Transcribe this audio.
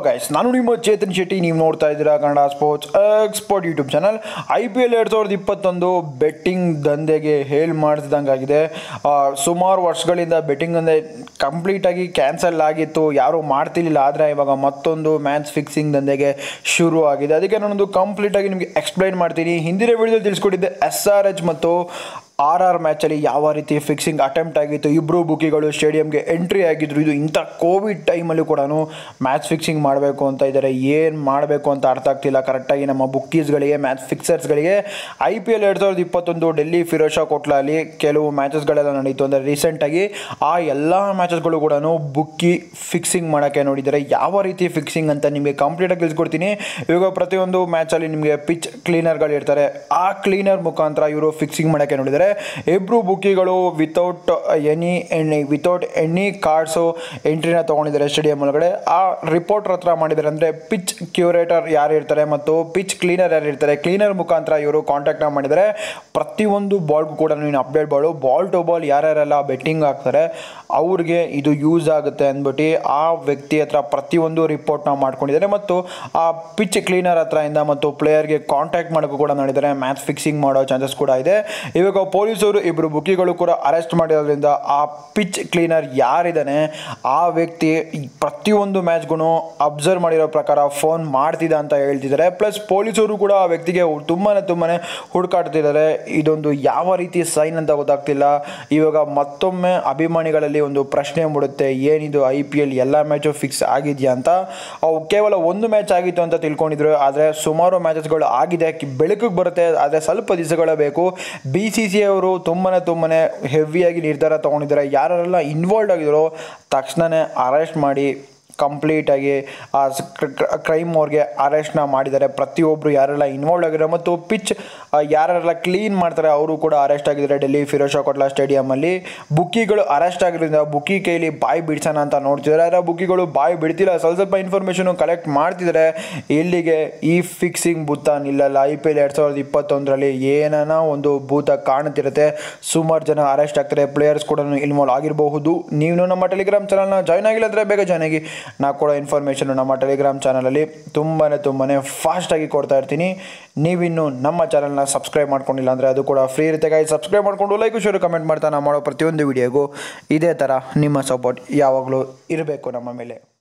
guys ನಾನು ನಿಮ್ಮ ಚೇತನ್ ಶೆಟ್ಟಿ ನೀವು ನೋಡ್ತಾ ಇದ್ದೀರಾ Kannada sports expert YouTube channel I P L ಎರಡು ಸಾವಿರದ ಇಪ್ಪತ್ತೊಂದು ಬೆಟ್ಟಿಂಗ್ ದಂಧೆಗೆ ಹೇಳಿ ಮಾಡಿಸಿದಂಗಾಗಿದೆ ಸುಮಾರು ವರ್ಷಗಳಿಂದ ಬೆಟ್ಟಿಂಗ್ ದಂಧೆ ಕಂಪ್ಲೀಟಾಗಿ ಕ್ಯಾನ್ಸಲ್ ಆಗಿತ್ತು ಯಾರೂ ಮಾಡ್ತಿರ್ಲಿಲ್ಲ ಆದರೆ ಇವಾಗ ಮತ್ತೊಂದು ಮ್ಯಾಚ್ ಫಿಕ್ಸಿಂಗ್ ದಂಧೆಗೆ ಶುರು ಆಗಿದೆ ಅದಕ್ಕೆ ನಾನೊಂದು ಕಂಪ್ಲೀಟಾಗಿ ನಿಮಗೆ ಎಕ್ಸ್ಪ್ಲೈನ್ ಮಾಡ್ತೀನಿ ಹಿಂದಿನ ವಿಡಿಯೋದಲ್ಲಿ ತಿಳಿಸ್ಕೊಟ್ಟಿದ್ದೆ ಎಸ್ ಆರ್ ಎಚ್ ಮತ್ತು ಆರ್ ಆರ್ ಮ್ಯಾಚಲ್ಲಿ ಯಾವ ರೀತಿ ಫಿಕ್ಸಿಂಗ್ ಅಟೆಂಪ್ಟ್ ಆಗಿತ್ತು ಇಬ್ಬರು ಬುಕಿಗಳು ಸ್ಟೇಡಿಯಂಗೆ ಎಂಟ್ರಿ ಆಗಿದ್ರು ಇದು ಇಂಥ ಕೋವಿಡ್ ಟೈಮಲ್ಲೂ ಕೂಡ ಮ್ಯಾಚ್ ಫಿಕ್ಸಿಂಗ್ ಮಾಡಬೇಕು ಅಂತ ಇದ್ದಾರೆ ಏನು ಮಾಡಬೇಕು ಅಂತ ಅರ್ಥ ಆಗ್ತಿಲ್ಲ ಕರೆಕ್ಟಾಗಿ ನಮ್ಮ ಬುಕ್ಕೀಸ್ಗಳಿಗೆ ಮ್ಯಾಚ್ ಫಿಕ್ಸರ್ಸ್ಗಳಿಗೆ ಐ ಪಿ ಎಲ್ ಎರಡು ಸಾವಿರದ ಇಪ್ಪತ್ತೊಂದು ಡೆಲ್ಲಿ ಫಿರೋಜ್ ಶಾ ಕೋಟ್ಲಲ್ಲಿ ಕೆಲವು ಮ್ಯಾಚಸ್ಗಳೆಲ್ಲ ನಡೀತು ಅಂದರೆ ರೀಸೆಂಟಾಗಿ ಆ ಎಲ್ಲ ಮ್ಯಾಚಸ್ಗಳು ಕೂಡ ಬುಕ್ಕಿ ಫಿಕ್ಸಿಂಗ್ ಮಾಡೋಕ್ಕೆ ನೋಡಿದ್ದಾರೆ ಯಾವ ರೀತಿ ಫಿಕ್ಸಿಂಗ್ ಅಂತ ನಿಮಗೆ ಕಂಪ್ಲೀಟಾಗಿ ತಿಳಿಸ್ಕೊಡ್ತೀನಿ ಇವಾಗ ಪ್ರತಿಯೊಂದು ಮ್ಯಾಚಲ್ಲಿ ನಿಮಗೆ ಪಿಚ್ ಕ್ಲೀನರ್ಗಳು ಇರ್ತಾರೆ ಆ ಕ್ಲೀನರ್ ಮುಖಾಂತರ ಇವರು ಫಿಕ್ಸಿಂಗ್ ಮಾಡೋಕ್ಕೆ ನೋಡಿದ್ದಾರೆ ಇಬ್ಬರು ಬುಕ್ಕಿಗಳು ವಿತೌಟ್ ಎನಿ ಎಣ್ಣೆ ವಿತೌಟ್ ಎನಿ ಕಾರ್ಡ್ಸು ಎಂಟ್ರಿನ ತೊಗೊಂಡಿದ್ದಾರೆ ಸ್ಟೇಡಿಯಂ ಒಳಗಡೆ ಆ ರಿಪೋರ್ಟರ್ ಹತ್ರ ಮಾಡಿದ್ದಾರೆ ಅಂದರೆ ಪಿಚ್ ಕ್ಯೂರೇಟರ್ ಯಾರು ಇರ್ತಾರೆ ಮತ್ತು ಪಿಚ್ ಕ್ಲೀನರ್ ಯಾರು ಇರ್ತಾರೆ ಕ್ಲೀನರ್ ಮುಖಾಂತರ ಇವರು ಕಾಂಟ್ಯಾಕ್ಟ್ನ ಮಾಡಿದ್ದಾರೆ ಪ್ರತಿಯೊಂದು ಬಾಲ್ಗೂ ಕೂಡ ನೀನು update ball ball to ball ಯಾರ್ಯಾರೆಲ್ಲ ಬೆಟ್ಟಿಂಗ್ ಆಗ್ತಾರೆ ಅವ್ರಿಗೆ ಇದು ಯೂಸ್ ಆಗುತ್ತೆ ಅಂದ್ಬಿಟ್ಟು ಆ ವ್ಯಕ್ತಿ ಹತ್ರ ಪ್ರತಿಯೊಂದು ರಿಪೋರ್ಟ್ನ ಮಾಡ್ಕೊಂಡಿದ್ದಾರೆ ಮತ್ತು ಆ ಪಿಚ್ ಕ್ಲೀನರ್ ಹತ್ರ ಇಂದ ಮತ್ತು ಪ್ಲೇಯರ್ಗೆ ಕಾಂಟ್ಯಾಕ್ಟ್ ಮಾಡೋಕ್ಕೂ ಕೂಡ ಮಾಡಿದ್ದಾರೆ ಮ್ಯಾಚ್ ಫಿಕ್ಸಿಂಗ್ ಮಾಡೋ ಚಾನ್ಸಸ್ ಕೂಡ ಇದೆ ಇವಾಗ ಪೊಲೀಸರು ಇಬ್ಬರು ಬುಕ್ಕಿಗಳು ಕೂಡ ಅರೆಸ್ಟ್ ಮಾಡಿರೋದ್ರಿಂದ ಆ ಪಿಚ್ ಕ್ಲೀನರ್ ಯಾರಿದ್ದಾನೆ ಆ ವ್ಯಕ್ತಿ ಈ ಪ್ರತಿಯೊಂದು ಮ್ಯಾಚ್ಗೂ ಅಬ್ಸರ್ವ್ ಮಾಡಿರೋ ಪ್ರಕಾರ ಫೋನ್ ಮಾಡ್ತಿದ್ದ ಅಂತ ಹೇಳ್ತಿದ್ದಾರೆ ಪ್ಲಸ್ ಪೊಲೀಸರು ಕೂಡ ಆ ವ್ಯಕ್ತಿಗೆ ತುಂಬಾ ತುಂಬಾ ಹುಡುಕಾಡ್ತಿದ್ದಾರೆ ಇದೊಂದು ಯಾವ ರೀತಿ ಸೈನ್ ಅಂತ ಗೊತ್ತಾಗ್ತಿಲ್ಲ ಇವಾಗ ಮತ್ತೊಮ್ಮೆ ಅಭಿಮಾನಿಗಳಲ್ಲಿ ಒಂದು ಪ್ರಶ್ನೆ ಮೂಡುತ್ತೆ ಏನಿದು ಐ ಪಿ ಎಲ್ ಎಲ್ಲ ಮ್ಯಾಚು ಫಿಕ್ಸ್ ಆಗಿದೆಯಾ ಅಂತ ಅವು ಕೇವಲ ಒಂದು ಮ್ಯಾಚ್ ಆಗಿತ್ತು ಅಂತ ತಿಳ್ಕೊಂಡಿದ್ರು ಆದರೆ ಸುಮಾರು ಮ್ಯಾಚಸ್ಗಳು ಆಗಿದೆ ಕಿ- ಬೆಳಕಿಗೆ ಬರುತ್ತೆ ಆದರೆ ಸ್ವಲ್ಪ ದಿವಸಗಳೇ ಬೇಕು ಬಿ ಸಿ ಸಿ ಅವರು ತುಂಬಾ ತುಂಬಾ ಹೆವಿಯಾಗಿ ನಿರ್ಧಾರ ತೊಗೊಂಡಿದ್ದಾರೆ ಯಾರೆಲ್ಲ ಇನ್ವಾಲ್ವ್ ಆಗಿದ್ದಾರೋ ತಕ್ಷಣವೇ ಅರೆಸ್ಟ್ ಮಾಡಿ ಕಂಪ್ಲೀಟಾಗಿ ಆ ಕ್ರೈಮ್ ಅವ್ರಿಗೆ ಅರೆಸ್ಟ್ನ ಮಾಡಿದ್ದಾರೆ ಪ್ರತಿಯೊಬ್ಬರು ಯಾರೆಲ್ಲ ಇನ್ವಾಲ್ವ್ ಆಗಿರೋ ಮತ್ತು ಪಿಚ್ ಯಾರೆಲ್ಲ ಕ್ಲೀನ್ ಮಾಡ್ತಾರೆ ಅವರು ಕೂಡ ಅರೆಸ್ಟ್ ಆಗಿದ್ದಾರೆ ಡೆಲ್ಲಿ ಫಿರೋಜ್ ಶಾ ಕೋಟ್ಲಾ ಸ್ಟೇಡಿಯಮಲ್ಲಿ ಬುಕ್ಕಿಗಳು ಅರೆಸ್ಟ್ ಆಗಿರೋದ್ರಿಂದ ಬುಕ್ಕಿ ಕೈಲಿ ಬಾಯಿ ಬಿಡ್ಸೋಣ ಅಂತ ನೋಡ್ತಿದ್ದಾರೆ ಆದರೆ ಬುಕ್ಕಿಗಳು ಬಾಯಿ ಬಿಡ್ತಿಲ್ಲ ಸ್ವಲ್ಪ ಸ್ವಲ್ಪ ಇನ್ಫಾರ್ಮೇಷನು ಕಲೆಕ್ಟ್ ಮಾಡ್ತಿದ್ದಾರೆ ಇಲ್ಲಿಗೆ ಈ ಫಿಕ್ಸಿಂಗ್ ಭೂತ ನಿಲ್ಲಲ್ಲ ಐ ಪಿ ಎಲ್ ಎರಡು ಸಾವಿರದ ಇಪ್ಪತ್ತೊಂದರಲ್ಲಿ ಏನನ ಒಂದು ಭೂತ ಕಾಣುತ್ತಿರುತ್ತೆ ಸುಮಾರು ಜನ ಅರೆಸ್ಟ್ ಆಗ್ತಾರೆ ಪ್ಲೇಯರ್ಸ್ ಕೂಡ ಇನ್ವಾಲ್ವ್ ಆಗಿರಬಹುದು ನೀವು ನಮ್ಮ ಟೆಲಿಗ್ರಾಮ್ ಚಾನಲ್ನ ಜಾಯ್ನ್ ಆಗಿಲ್ಲ ಅಂದರೆ ಬೇಗ ಜಾಯ್ನ್ ಆಗಿ ನಾ ಕೊಡೋ ಇನ್ಫಾರ್ಮೇಷನ್ ನಮ್ಮ ಟೆಲಿಗ್ರಾಮ್ ಚಾನಲಲ್ಲಿ ತುಂಬಾ ತುಂಬಾ ಫಾಸ್ಟಾಗಿ ಕೊಡ್ತಾ ಇರ್ತೀನಿ ನೀವಿನ್ನು ನಮ್ಮ ಚಾನಲ್ನ ಸಬ್ಸ್ಕ್ರೈಬ್ ಮಾಡ್ಕೊಂಡಿಲ್ಲ ಅಂದರೆ ಅದು ಕೂಡ ಫ್ರೀ ಇರುತ್ತೆ ಗಾಯಿ ಸಬ್ಸ್ಕ್ರೈಬ್ ಮಾಡಿಕೊಂಡು ಲೈಕ್ ಶೇರ್ ಕಮೆಂಟ್ ಮಾಡ್ತಾ ನಾವು ಮಾಡೋ ಪ್ರತಿಯೊಂದು ವಿಡಿಯೋಗೂ ಇದೇ ಥರ ನಿಮ್ಮ ಸಪೋರ್ಟ್ ಯಾವಾಗಲೂ ಇರಬೇಕು ನಮ್ಮ ಮೇಲೆ